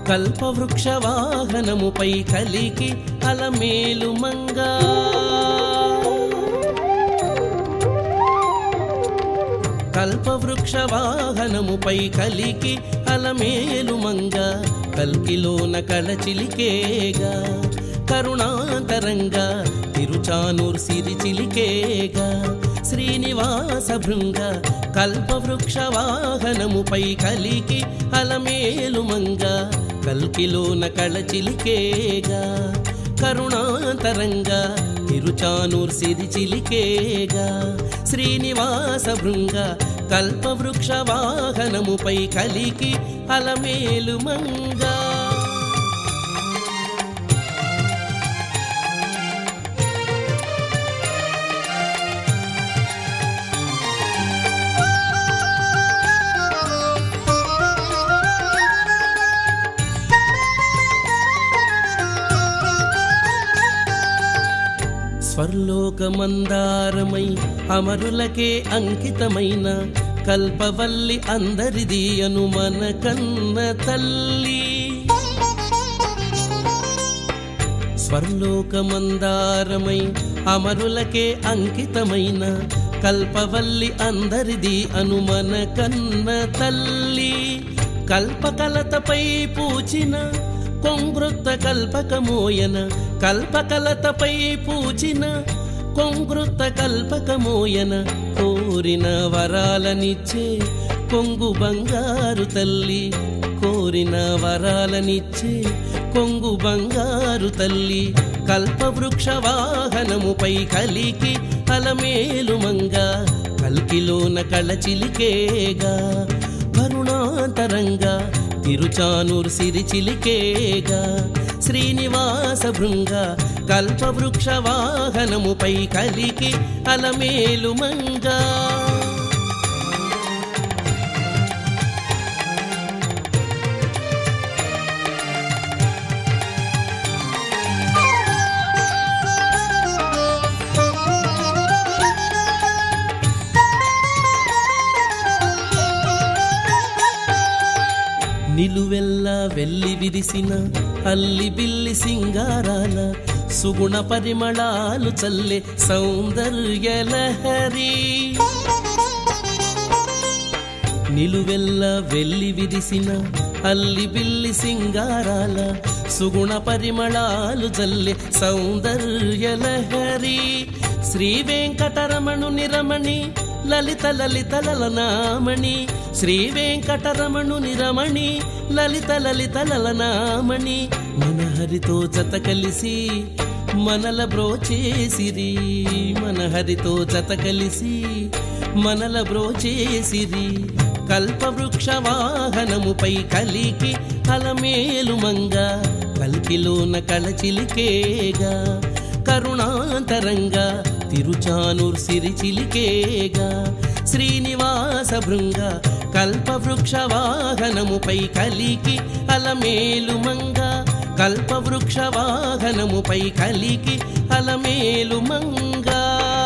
కల్పవృక్ష వాహనముపై కలికి అలమేలు మంగా కల్పవృక్ష వాహనముపై కలికి అలమేలు మంగ కల్కిలోన కళచిలికేగా కరుణాంతరంగా తిరుచానూర్ సిరి చిలికేగా శ్రీనివాస భృంగ కల్పవృక్ష వాహనముపై కలికి అలమేలు మంగ కల్కిలోన కళచిలికేగా కరుణాంతరంగా తిరుచానూర్ సిరి చిలికేగా శ్రీనివాస భృంగ కల్పవృక్ష వాహనముపై కలికి అలమేలు మంగా స్వర్లోకమందారమై అమరులకే అంకితమైన కల్పవల్లి అందరిది అను మన కన్న తల్లి స్వర్లోకమందారమై అమరులకే అంకితమైన కల్పవల్లి అందరిది అను మన కన్న తల్లి కల్పకలతపై పూచిన కొంగృత్త కల్పకమోయన కల్పకలతపై పూచిన కొంగృత్త కల్పకమోయన కోరిన వరాలనిచ్చే కొంగు బంగారు తల్లి కోరిన వరాలనిచ్చే కొంగు బంగారు తల్లి కల్పవృక్ష వాహనముపై కలికి అలమేలు మంగ కల్కిలోన కళచిలికేగా కరుణాంతరంగా తిరుచానూర్ సిరి చిలికేగా శ్రీనివాస భృంగ కల్పవృక్ష వాహనముపై కలికి అలమేలు మంగా నిలువెల్ల వెళ్ళి విరిసిన అల్లి బిల్లి సింగారాల సుగుణ పరిమళాలు చల్లే సౌందర్య లహరి నిలువెల్ల వెళ్ళి విరిసిన అల్లి బిల్లి సింగారాల సుగుణ పరిమళాలు జల్లె సౌందర్య లహరి శ్రీ వెంకటరమణు నిరమణి లలిత లలిత లలనామణి శ్రీ వెంకటరమణు నిరమణి లలిత లలిత లలనామణి మన హరితో జత కలిసి మనల బ్రోచేసిరి మన హరితో జత కలిసి మనల బ్రోచేసిరి కల్పవృక్ష వాహనముపై కలికి అలమేలు మంగ కల్కిలోన కళచిలికేగా కరుణాంతరంగా తిరుచానూర్ సిరి చిలికేగా శ్రీనివాస భృంగ కల్పవృక్ష వాహనముపై కలికి అలమేలు మంగ కల్పవృక్ష వాహనముపై కలికి అలమేలు మంగా